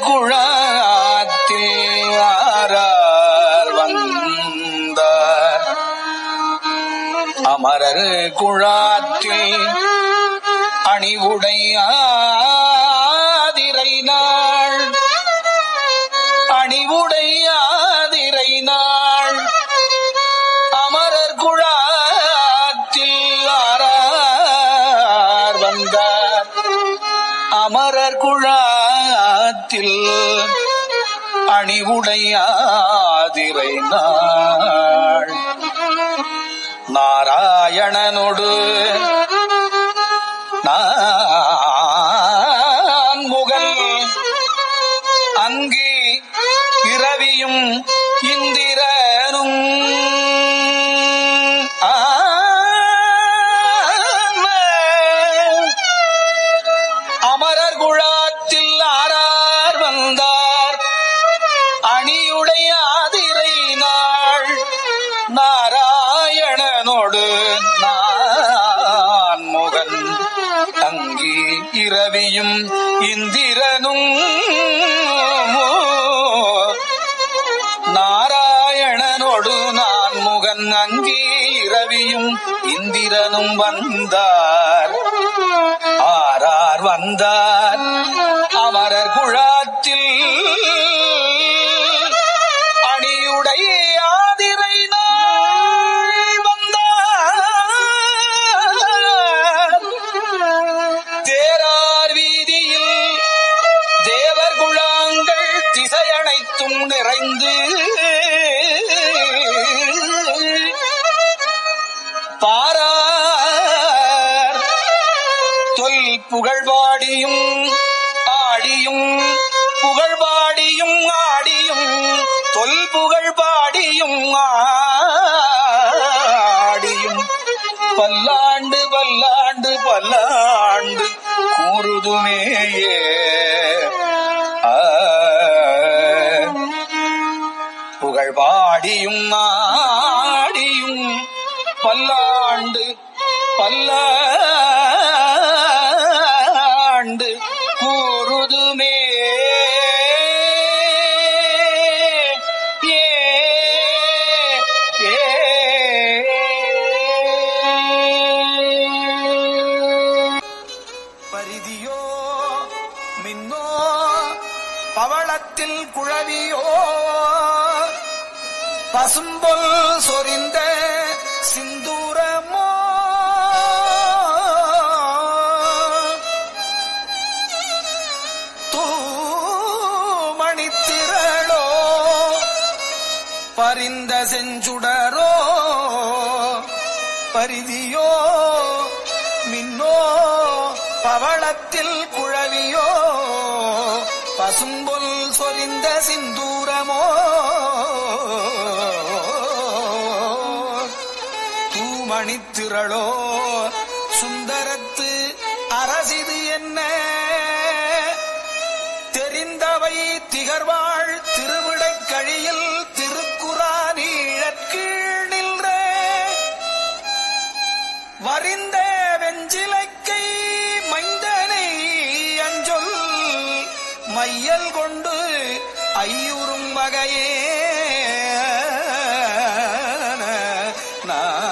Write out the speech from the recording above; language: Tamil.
குழாத்தில் ஆரார் வந்தார் அமரர் குழாத்தில் அணிவுடையாதிரை நாள் அணிவுடையாதிரை நாள் அமரர் குழாத்தில் ஆரார் வந்தார் அமரர் குழாத்தில் அணிவுடையாதிரை நாள் நாராயணனோடு நான் முகல் அங்கி இரவியும் இந்திரனும் அமரர் குழாத்தில் ஆரார் வந்தார் அணியுடைய ஆதிரை நாள் நாராயணனோடு நான் முகன் அங்கி இரவியும் இந்திரனும் நாராயணனோடு நான் முகன் அங்கி இரவியும் இந்திரனும் வந்தார் ஆரார் வந்தார் அமரர் குழாத்தில் அணியுடைய ஆதிரை நாள் வந்தார் தேரார் வீதியில் தேவர் குழாங்கள் திசையனைத்தும் நிறைந்து பாரார் தொல் புகழ்பாடியும் ஆடியும் புகழ்பாடியும் ஆடியும் தொல் புகழ்பாடியும் ஆடியும் பல்லாண்டு பல்லாண்டு பல்லாண்டு கூறுதுமேயே ஆ. புகழ்பாடியும் ஆடியும் பல்லாண்டு பல்லாண்டு கூறுதுமே ஏ ஏ பரிதியோ மின்னோ பவளத்தில் குழவியோ பசும்பொல் சொரிந்த சிந்தூரமோ தூமணித்திரளோ பரிந்த செஞ்சுடரோ பரிதியோ மின்னோ பவளத்தில் குழவியோ பசும்பொல் சொரிந்த சிந்தூரமோ தூமணித்திரளோ சுந்தரத்து அரசிது என்ன தெரிந்தவை திகர்வாள் திருவிடைக் கழியில் திருக்குறானீழற்கீழ் நின்றே வரிந்த வெஞ்சிலைக்கை மைந்தனை அஞ்சொல் மையல் கொண்டு ஐயுறும் வகையே நா